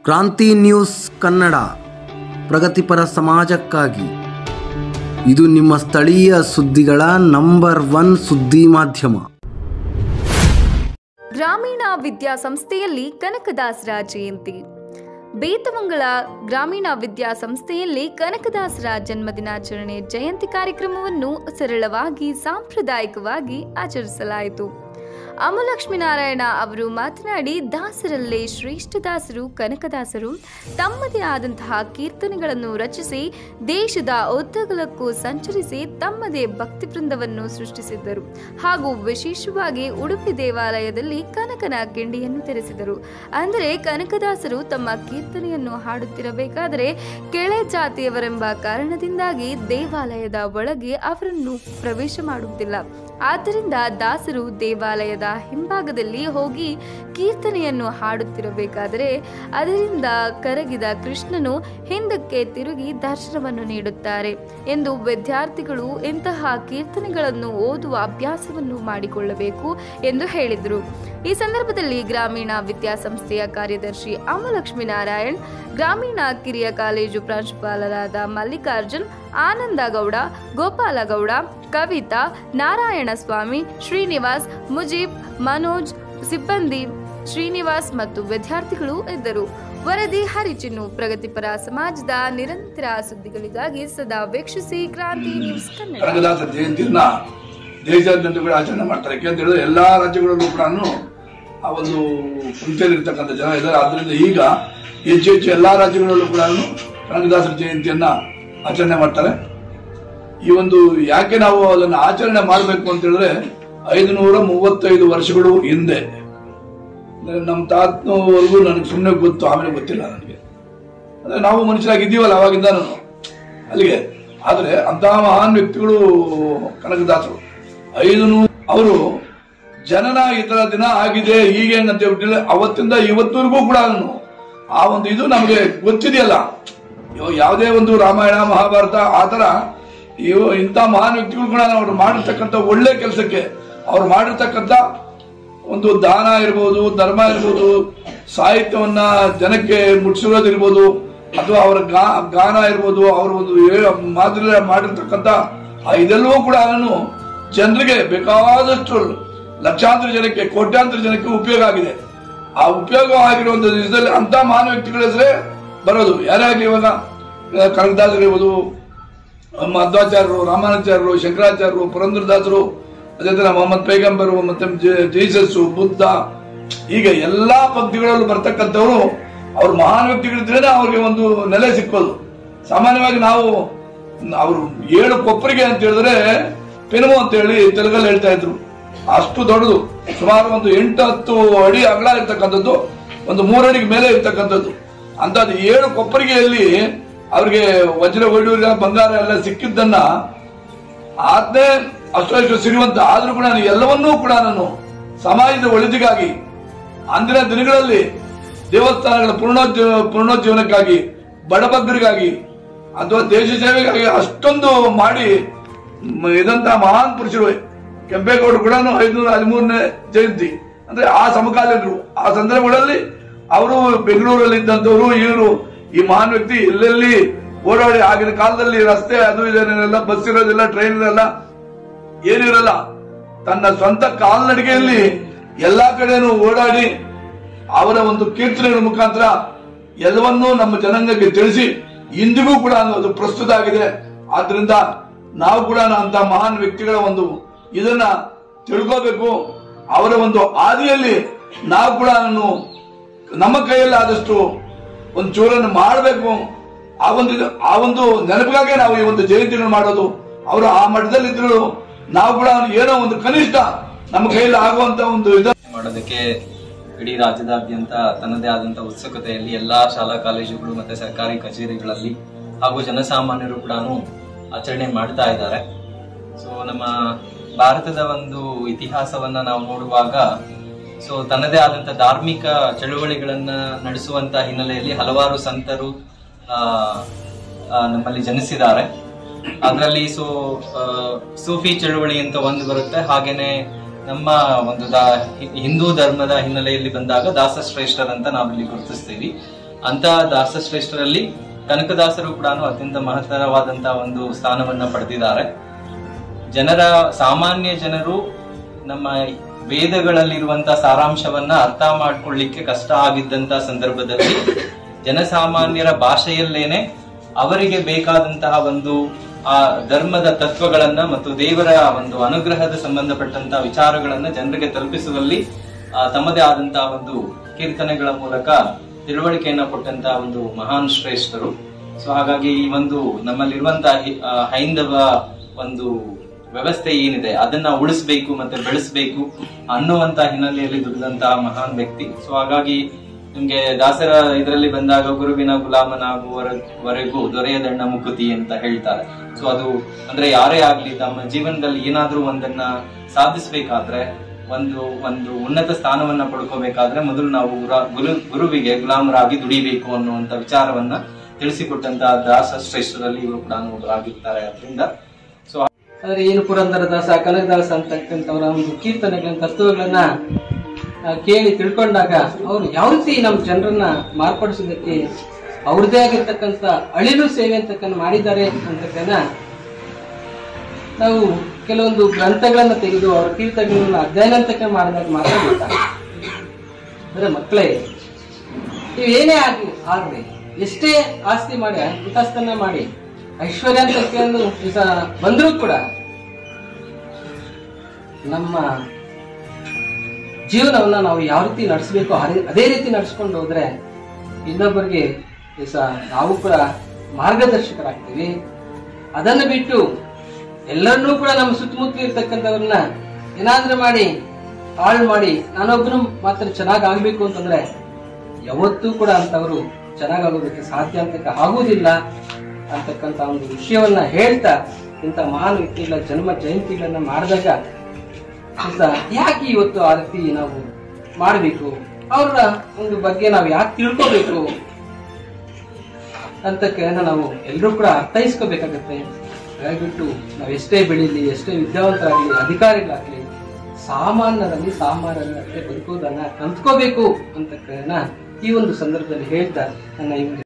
ಕ್ರಾಂತಿ ನ್ಯೂಸ್ ಕನ್ನಡ ಪ್ರಗತಿಪರ ಸಮಾಜಕ್ಕಾಗಿ ಇದು ನಿಮ್ಮ ಸ್ಥಳೀಯ ಸುದ್ದಿಗಳ ನಂಬರ್ ಒನ್ ಸುದ್ದಿ ಮಾಧ್ಯಮ ಗ್ರಾಮೀಣ ವಿದ್ಯಾಸಂಸ್ಥೆಯಲ್ಲಿ ಕನಕದಾಸರ ಜಯಂತಿ ಬೇತಮಂಗಲ ಗ್ರಾಮೀಣ ವಿದ್ಯಾಸಂಸ್ಥೆಯಲ್ಲಿ ಕನಕದಾಸರ ಜನ್ಮದಿನಾಚರಣೆ ಜಯಂತಿ ಕಾರ್ಯಕ್ರಮವನ್ನು ಸರಳವಾಗಿ ಸಾಂಪ್ರದಾಯಿಕವಾಗಿ ಆಚರಿಸಲಾಯಿತು ಅಮಲಕ್ಷ್ಮೀನಾರಾಯಣ ಅವರು ಮಾತನಾಡಿ ದಾಸರಲ್ಲೇ ಶ್ರೇಷ್ಠ ದಾಸರು ಕನಕದಾಸರು ತಮ್ಮದೇ ಆದಂತಹ ಕೀರ್ತನೆಗಳನ್ನು ರಚಿಸಿ ದೇಶದ ಉದ್ದಗಲಕ್ಕೂ ಸಂಚರಿಸಿ ತಮ್ಮದೇ ಭಕ್ತಿವೃಂದವನ್ನು ಸೃಷ್ಟಿಸಿದ್ದರು ಹಾಗೂ ವಿಶೇಷವಾಗಿ ಉಡುಪಿ ದೇವಾಲಯದಲ್ಲಿ ಕನಕನ ಕಿಂಡಿಯನ್ನು ತೆರೆಸಿದರು ಅಂದರೆ ಕನಕದಾಸರು ತಮ್ಮ ಕೀರ್ತನೆಯನ್ನು ಹಾಡುತ್ತಿರಬೇಕಾದರೆ ಕೆಳೆ ಜಾತಿಯವರೆಂಬ ಕಾರಣದಿಂದಾಗಿ ದೇವಾಲಯದ ಒಳಗೆ ಅವರನ್ನು ಪ್ರವೇಶ ಮಾಡುವುದಿಲ್ಲ ಆದ್ದರಿಂದ ದಾಸರು ದೇವಾಲಯದ ಹಿಂಭಾಗದಲ್ಲಿ ಹೋಗಿ ಕೀರ್ತನೆಯನ್ನು ಹಾಡುತ್ತಿರಬೇಕಾದರೆ ಅದರಿಂದ ಕರಗಿದ ಕೃಷ್ಣನು ಹಿಂದಕ್ಕೆ ತಿರುಗಿ ದರ್ಶನವನ್ನು ನೀಡುತ್ತಾರೆ ಎಂದು ವಿದ್ಯಾರ್ಥಿಗಳು ಇಂತಹ ಕೀರ್ತನೆಗಳನ್ನು ಓದುವ ಅಭ್ಯಾಸವನ್ನು ಮಾಡಿಕೊಳ್ಳಬೇಕು ಎಂದು ಹೇಳಿದರು ಈ ಸಂದರ್ಭದಲ್ಲಿ ಗ್ರಾಮೀಣ ವಿದ್ಯಾಸಂಸ್ಥೆಯ ಕಾರ್ಯದರ್ಶಿ ಅಮಲಕ್ಷ್ಮೀನಾರಾಯಣ್ ಗ್ರಾಮೀಣ ಕಿರಿಯ ಕಾಲೇಜು ಪ್ರಾಂಶುಪಾಲರಾದ ಮಲ್ಲಿಕಾರ್ಜುನ್ ಆನಂದಗೌಡ ಗೋಪಾಲಗೌಡ ಕವಿತಾ ನಾರಾಯಣಸ್ವಾಮಿ ಶ್ರೀನಿವಾಸ್ ಮುಜೀಬ್ ಮನೋಜ್ ಸಿಬ್ಬಂದಿ ಶ್ರೀನಿವಾಸ್ ಮತ್ತು ವಿದ್ಯಾರ್ಥಿಗಳು ಇದ್ದರು ವರದಿ ಹರಿಚಿನ್ನು ಪ್ರಗತಿಪರ ಸಮಾಜದ ನಿರಂತರ ಸುದ್ದಿಗಳಿಗಾಗಿ ಸದಾ ವೀಕ್ಷಿಸಿ ಕ್ರಾಂತಿ ನ್ಯೂಸ್ ಕನ್ನಡ ಕನಕದಾಸ ಜಯಂತಿಯನ್ನ ದೇಶಾದ್ಯಂತ ಕೂಡ ಆಚರಣೆ ಮಾಡ್ತಾರೆ ಯಾಕೆಂತ ಹೇಳಿದ್ರೆ ಎಲ್ಲಾ ರಾಜ್ಯಗಳಲ್ಲೂ ಕೂಡ ಆ ಒಂದು ಪಂಕ್ತಿಯಲ್ಲಿ ಇರ್ತಕ್ಕಂಥ ಜನ ಇದ್ದಾರೆ ಆದ್ರಿಂದ ಈಗ ಹೆಚ್ಚು ಹೆಚ್ಚು ಎಲ್ಲಾ ರಾಜ್ಯಗಳಲ್ಲೂ ಕೂಡ ಕನಕದಾಸರ ಜಯಂತಿಯನ್ನ ಆಚರಣೆ ಮಾಡ್ತಾರೆ ಈ ಒಂದು ಯಾಕೆ ನಾವು ಅದನ್ನ ಆಚರಣೆ ಮಾಡಬೇಕು ಅಂತ ಹೇಳಿದ್ರೆ ಐದುನೂರ ಮೂವತ್ತೈದು ವರ್ಷಗಳು ಹಿಂದೆ ಅಂದ್ರೆ ನಮ್ಮ ತಾತನವರೆಗೂ ನನಗೆ ಸುಮ್ಮನೆ ಗೊತ್ತು ಆಮೇಲೆ ಗೊತ್ತಿಲ್ಲ ನನಗೆ ಅಂದ್ರೆ ನಾವು ಮನುಷ್ಯರಾಗಿದ್ದೀವಲ್ಲ ಅವಾಗಿಂದ ನಾನು ಅಲ್ಲಿಗೆ ಆದ್ರೆ ಅಂತಹ ಮಹಾನ್ ವ್ಯಕ್ತಿಗಳು ಕನಕದಾಸರು ಐದು ನೂ- ಅವರು ಜನನ ಈ ತರ ದಿನ ಆಗಿದೆ ಹೀಗೆ ಅಂತ ಹೇಳ್ಬಿಟ್ಟಿಲ್ಲ ಅವತ್ತಿಂದ ಇವತ್ತಿವರೆಗೂ ಕೂಡ ನಾನು ಆ ಒಂದು ಇದು ನಮಗೆ ಗೊತ್ತಿದೆಯಲ್ಲ ಇವಾಗ ಯಾವುದೇ ಒಂದು ರಾಮಾಯಣ ಮಹಾಭಾರತ ಆ ತರ ಇವು ಇಂಥ ಮಹಾನ್ ವ್ಯಕ್ತಿಗಳು ಕೂಡ ಅವರು ಮಾಡಿರ್ತಕ್ಕಂಥ ಒಳ್ಳೆ ಕೆಲಸಕ್ಕೆ ಅವ್ರು ಮಾಡಿರ್ತಕ್ಕಂಥ ಒಂದು ದಾನ ಇರ್ಬೋದು ಧರ್ಮ ಇರ್ಬೋದು ಸಾಹಿತ್ಯವನ್ನ ಜನಕ್ಕೆ ಮುಟ್ಟಿಸಿರೋದಿರ್ಬೋದು ಅಥವಾ ಅವರ ಗಾ- ಗಾನ ಇರ್ಬೋದು ಅವರ ಒಂದು ಏ- ಮಾದರಿ ಮಾಡಿರ್ತಕ್ಕಂಥ ಆ ಇದೆಲ್ಲವೂ ಕೂಡ ನಾನು ಜನರಿಗೆ ಬೇಕಾದಷ್ಟು ಲಕ್ಷಾಂತರ ಜನಕ್ಕೆ ಕೋಟ್ಯಾಂತರ ಜನಕ್ಕೆ ಉಪಯೋಗ ಆಗಿದೆ ಆ ಉಪಯೋಗ ಆಗಿರುವಂತ ಇದರಲ್ಲಿ ಅಂತ ಮಹಾನ್ ವ್ಯಕ್ತಿಗಳ ಹೆಸರೇ ಬರೋದು ಯಾರ್ಯಾಗಲಿ ಇವಾಗ ಆ, ಕನಕದಾಸರು ಇರ್ಬೋದು ಮಧ್ವಾಚಾರ್ಯರು ರಾಮಾನುಚಾರ್ಯರು ಶಂಕರಾಚಾರ್ಯರು ಪುರಂದ್ರದಾಸರು ಅದೇ ತರ ಮೊಹಮ್ಮದ್ ಪೈಗಂಬರು ಮತ್ತೆ ಜೆ- ಜೀಸಸ್ ಬುದ್ಧ ಹೀಗೆ ಎಲ್ಲಾ ಭಕ್ತಿಗಳಲ್ಲೂ ಬರ್ತಕ್ಕಂಥವ್ರು ಅವ್ರ ಮಹಾನ್ ವ್ಯಕ್ತಿಗಳಿದ್ರೆ ಅವ್ರಿಗೆ ಒಂದು ನೆಲೆ ಸಿಕ್ಕೋದು ಸಾಮಾನ್ಯವಾಗಿ ನಾವು ಅವರು ಏಳು ಕೊಪ್ಪರಿಗೆ ಅಂತ ಹೇಳಿದ್ರೆ ಪೆನುಮು ಅಂತ ಹೇಳಿ ತೆಲುಗಲ್ಲಿ ಹೇಳ್ತಾ ಇದ್ರು ಅಷ್ಟು ದೊಡ್ಡದು ಸುಮಾರು ಒಂದು ಎಂಟು ಹತ್ತು ಅಡಿ ಅಗಲ ಇರ್ತಕ್ಕಂಥದ್ದು ಒಂದು ಮೂರಡಿಗೆ ಮೇಲೆ ಇರ್ತಕ್ಕಂಥದ್ದು ಅಂತದ್ದು ಏಳು ಕೊಪ್ಪರಿಗೆಯಲ್ಲಿ ಅವ್ರಿಗೆ ವಜ್ರ ವೈಡೂರ್ಯ ಬಂಗಾರ ಎಲ್ಲ ಸಿಕ್ಕಿದ್ದನ್ನ ಆದ್ನೇ ಅಷ್ಟು ಅಷ್ಟು ಸಿರಿವಂತ ಆದ್ರೂ ಕೂಡ ನಾನು ಎಲ್ಲವನ್ನೂ ಕೂಡ ನಾನು ಸಮಾಜದ ಒಳಿತಿಗಾಗಿ ಅಂದಿನ ದಿನಗಳಲ್ಲಿ ದೇವಸ್ಥಾನಗಳ ಪೂರ್ಣೋಜ್ಜೀವ ಪೂರ್ಣೋಜ್ಜೀವನಕ್ಕಾಗಿ ಬಡಬಗ್ಗರಿಗಾಗಿ ಅಥವಾ ದೇಶ ಸೇವೆಗಾಗಿ ಅಷ್ಟೊಂದು ಮಾಡಿ ಮ್, ಇದಂತ ಮಹಾನ್ ಪುರುಷರು ಕೆಂಪೇಗೌಡರು ಕೂಡ ಐದುನೂರ ಹದಿಮೂರನೇ ಜಯಂತಿ ಅಂದ್ರೆ ಆ ಸಮಕಾಲೀನರು ಆ ಸಂದರ್ಭಗಳಲ್ಲಿ ಅವರು ಬೆಂಗಳೂರಲ್ಲಿ ಇದ್ದಂಥವ್ರು ಇವರು ಈ ಮಹಾನ್ ವ್ಯಕ್ತಿ ಎಲ್ಲೆಲ್ಲಿ ಓಡಾಡಿ ಆಗಿನ ಕಾಲದಲ್ಲಿ ರಸ್ತೆ ಅದು ಇದೇನೆಲ್ಲ ಬಸ್ ಇರೋದಿಲ್ಲ ಟ್ರೈನ್ ಇರಲ್ಲ ಏನಿರಲ್ಲ ತನ್ನ ಸ್ವಂತ ಕಾಲ್ನಡಿಗೆಯಲ್ಲಿ ಎಲ್ಲಾ ಕಡೆನೂ ಓಡಾಡಿ ಅವರ ಒಂದು ಕೀರ್ತನೆಗಳ ಮುಖಾಂತರ ಎಲ್ಲವನ್ನೂ ನಮ್ಮ ಜನಾಂಗಕ್ಕೆ ತಿಳಿಸಿ ಇಂದಿಗೂ ಕೂಡ ಅದು ಪ್ರಸ್ತುತ ಆಗಿದೆ ಆದ್ರಿಂದ ನಾವು ಕೂಡ ಅಂತ ಮಹಾನ್ ವ್ಯಕ್ತಿಗಳ ಒಂದು ಇದನ್ನ ತಿಳ್ಕೋಬೇಕು ಅವರ ಒಂದು ಹಾದಿಯಲ್ಲಿ ನಾವು ಕೂಡ ನಾನು ನಮ್ಮ ಕೈಯಲ್ಲಿ ಆದಷ್ಟು ಒಂದು ಚೂರನ್ನು ಮಾಡಬೇಕು ಆ ಒಂದು ಇದು- ಆ ಒಂದು ನೆನಪಿಗಾಗಿ ನಾವು ಈ ಒಂದು ಜಯಂತಿಗಳು ಮಾಡೋದು ಅವರು ಆ ಮಟ್ಟದಲ್ಲಿ ಇದ್ರು ನಾವು ಕೂಡ ಏನೋ ಒಂದು ಕನಿಷ್ಠ ನಮ್ಮ ಕೈಯಲ್ಲಿ ಆಗುವಂತ ಒಂದು ಇದ ಮಾಡೋದಕ್ಕೆ ಇಡೀ ರಾಜ್ಯದಾದ್ಯಂತ ತನ್ನದೇ ಆದಂತ ಉತ್ಸುಕತೆಯಲ್ಲಿ ಎಲ್ಲಾ ಶಾಲಾ ಕಾಲೇಜುಗಳು ಮತ್ತೆ ಸರ್ಕಾರಿ ಕಚೇರಿಗಳಲ್ಲಿ ಹಾಗೂ ಜನಸಾಮಾನ್ಯರು ಕೂಡ ಆಚರಣೆ ಮಾಡ್ತಾ ಇದ್ದಾರೆ ಸೊ ನಮ್ಮ ಭಾರತದ ಒಂದು ಇತಿಹಾಸವನ್ನ ನಾವು ನೋಡುವಾಗ ಸೊ ತನ್ನದೇ ಆದಂತ ಧಾರ್ಮಿಕ ಚಳುವಳಿಗಳನ್ನ ನಡೆಸುವಂತ ಹಿನ್ನೆಲೆಯಲ್ಲಿ ಹಲವಾರು ಸಂತರು ಆ, ಆ, ನಮ್ಮಲ್ಲಿ ಜನಿಸಿದ್ದಾರೆ ಅದರಲ್ಲಿ ಸೊ ಆ, ಸೂಫಿ ಚಳುವಳಿ ಅಂತ ಒಂದು ಬರುತ್ತೆ ಹಾಗೇನೆ ನಮ್ಮ ಒಂದು ದಾ ಹಿ- ಹಿಂದೂ ಧರ್ಮದ ಹಿನ್ನೆಲೆಯಲ್ಲಿ ಬಂದಾಗ ದಾಸಶ್ರೇಷ್ಠರಂತ ನಾವಿಲ್ಲಿ ಗುರುತಿಸ್ತೀವಿ ಅಂತ ದಾಸಶ್ರೇಷ್ಠರಲ್ಲಿ ಕನಕದಾಸರು ಕೂಡ ಅತ್ಯಂತ ಮಹತ್ತರವಾದಂತಹ ಒಂದು ಸ್ಥಾನವನ್ನ ಪಡೆದಿದ್ದಾರೆ ಜನರ ಸಾಮಾನ್ಯ ಜನರು ನಮ್ಮ ವೇದಗಳಲ್ಲಿರುವಂತ ಸಾರಾಂಶವನ್ನ ಅರ್ಥ ಮಾಡ್ಕೊಳ್ಳಿಕ್ಕೆ ಕಷ್ಟ ಆಗಿದ್ದಂತ ಸಂದರ್ಭದಲ್ಲಿ ಜನಸಾಮಾನ್ಯರ ಭಾಷೆಯಲ್ಲೇನೆ ಅವರಿಗೆ ಬೇಕಾದಂತಹ ಒಂದು ಆ ಧರ್ಮದ ತತ್ವಗಳನ್ನ ಮತ್ತು ದೇವರ ಒಂದು ಅನುಗ್ರಹದ ಸಂಬಂಧಪಟ್ಟಂತಹ ವಿಚಾರಗಳನ್ನ ಜನರಿಗೆ ತಲುಪಿಸುವಲ್ಲಿ ಆ, ತಮ್ಮದೇ ಆದಂತಹ ಒಂದು ಕೀರ್ತನೆಗಳ ಮೂಲಕ ತಿಳುವಳಿಕೆಯನ್ನ ಕೊಟ್ಟಂತಹ ಒಂದು ಮಹಾನ್ ಶ್ರೇಷ್ಠರು ಸೊ ಹಾಗಾಗಿ ಈ ಒಂದು ನಮ್ಮಲ್ಲಿರುವಂತಹ ಹಿ- ಆ, ಹೈಂದವ ಒಂದು ವ್ಯವಸ್ಥೆ ಏನಿದೆ ಅದನ್ನ ಉಳಿಸ್ಬೇಕು ಮತ್ತೆ ಬೆಳೆಸಬೇಕು ಅನ್ನುವಂತ ಹಿನ್ನೆಲೆಯಲ್ಲಿ ದುಡಿದಂತಹ ಮಹಾನ್ ವ್ಯಕ್ತಿ ಸೊ ಹಾಗಾಗಿ ನಿಮ್ಗೆ ದಾಸರ ಇದರಲ್ಲಿ ಬಂದಾಗ ಗುರುವಿನ ಗುಲಾಮನಾಗುವವರೆಗೂ ದೊರೆಯದಣ್ಣ ಮುಕುತಿ ಅಂತ ಹೇಳ್ತಾರೆ ಸೊ ಅದು ಅಂದ್ರೆ ಯಾರೇ ಆಗ್ಲಿ ತಮ್ಮ ಜೀವನದಲ್ಲಿ ಏನಾದ್ರೂ ಒಂದನ್ನ ಸಾಧಿಸ್ಬೇಕಾದ್ರೆ ಒಂದು ಒಂದು ಉನ್ನತ ಸ್ಥಾನವನ್ನ ಪಡ್ಕೋಬೇಕಾದ್ರೆ ಮೊದಲು ನಾವು ಗುರ- ಗುರು ಗುರುವಿಗೆ ಗುಲಾಮರಾಗಿ ದುಡಿಬೇಕು ಅನ್ನುವಂತ ವಿಚಾರವನ್ನ ತಿಳಿಸಿಕೊಟ್ಟಂತಹ ದಾಸ ಶ್ರೇಷ್ಠರಲ್ಲಿ ಇವರು ಕೂಡ ಒಬ್ಬರಾಗಿರ್ತಾರೆ ಅದರಿಂದ ಸೊ ಆದ್ರೆ ಏನು ಪುರಂದರ ದಾಸ ಕನಕದಾಸ ಅಂತಕ್ಕಂಥವರ ಒಂದು ಕೀರ್ತನೆಗಳನ್ನ ತತ್ವಗಳನ್ನ ಆ, ಕೇಳಿ ತಿಳ್ಕೊಂಡಾಗ ಅವರು ಯಾವ ರೀತಿ ನಮ್ಮ ಜನರನ್ನ ಮಾರ್ಪಡಿಸೋದಕ್ಕೆ ಅವ್ರದೇ ಆಗಿರ್ತಕ್ಕಂಥ ಅಳಿಲು ಸೇವೆ ಅಂತಕ್ಕಂಥ ಮಾಡಿದ್ದಾರೆ ಅಂತಕ್ಕನ್ನ ನಾವು ಕೆಲವೊಂದು ಗ್ರಂಥಗಳನ್ನ ತೆಗೆದು ಅವ್ರ ಕೀರ್ತನೆಗಳನ್ನ ಅಧ್ಯಯನ ಅಂತಕ್ಕ ಮಾಡಿದಾಗ ಮಾತ್ರ ಗೊತ್ತಾಗುತ್ತೆ ಅಂದ್ರೆ ಮಕ್ಕಳೇ ನೀವೇನೇ ಆಗ್ಲಿ ಆಗ್ಲಿ ಎಷ್ಟೇ ಆಸ್ತಿ ಮಾಡಿ ಅಂತಸ್ತನ್ನ ಮಾಡಿ ಐಶ್ವರ್ಯ ಅಂತ ಕೇಳಲು ದಿವಸ ಬಂದರೂ ಕೂಡ ನಮ್ಮ ಜೀವನವನ್ನ ನಾವು ಯಾವ ರೀತಿ ನಡೆಸಬೇಕು ಅದೇ ರೀತಿ ನಡ್ಸ್ಕೊಂಡು ಹೋದ್ರೆ ಇನ್ನೊಬ್ಬರಿಗೆ ದಿವಸ ನಾವು ಕೂಡ ಮಾರ್ಗದರ್ಶಕರಾಗ್ತೀವಿ ಅದನ್ನು ಬಿಟ್ಟು ಎಲ್ಲರನ್ನೂ ಕೂಡ ನಮ್ಮ ಸುತ್ತಮುತ್ತಲು ಇರ್ತಕ್ಕಂಥವ್ರನ್ನ ಏನಾದ್ರೂ ಮಾಡಿ ಹಾಳು ಮಾಡಿ ನಾನೊಬ್ಬನು ಮಾತ್ರ ಚೆನ್ನಾಗ್ ಆಗ್ಬೇಕು ಅಂತಂದ್ರೆ ಯಾವತ್ತೂ ಕೂಡ ಅಂತವರು ಚೆನ್ನಾಗಾಗೋದಕ್ಕೆ ಸಾಧ್ಯ ಅಂತ ಆಗುವುದಿಲ್ಲ ಅಂತಕ್ಕಂಥ ಒಂದು ವಿಷಯವನ್ನ ಹೇಳ್ತಾ ಇಂಥ ಮಹಾನ್ ವ್ಯಕ್ತಿಗಳ ಜನ್ಮ ಜಯಂತಿಗಳನ್ನ ಮಾಡಿದಾಗ ಅಂತ ಯಾಕೆ ಇವತ್ತು ಆ ರೀತಿ ನಾವು ಮಾಡಬೇಕು ಅವರ ಒಂದು ಬಗ್ಗೆ ನಾವು ಯಾಕೆ ತಿಳ್ಕೋಬೇಕು ಅಂತಕ್ಕೆ ನಾವು ಎಲ್ಲರೂ ಕೂಡ ಅರ್ಥೈಸ್ಕೋಬೇಕಾಗತ್ತೆ ದಯವಿಟ್ಟು ನಾವು ಎಷ್ಟೇ ಬೆಳೀಲಿ ಎಷ್ಟೇ ವಿದ್ಯಾವಂತರಾಗಲಿ ಅಧಿಕಾರಿಗಳಾಗಲಿ ಸಾಮಾನ್ಯರಲ್ಲಿ ಸಾಮಾನ್ಯರಂತೆ ಬದುಕೋದನ್ನ ಕಲ್ತ್ಕೋಬೇಕು ಅಂತಕ್ಕನ್ನ ಈ ಒಂದು ಸಂದರ್ಭದಲ್ಲಿ ಹೇಳ್ತಾ ನನ್ನ ಈ ಒಂದು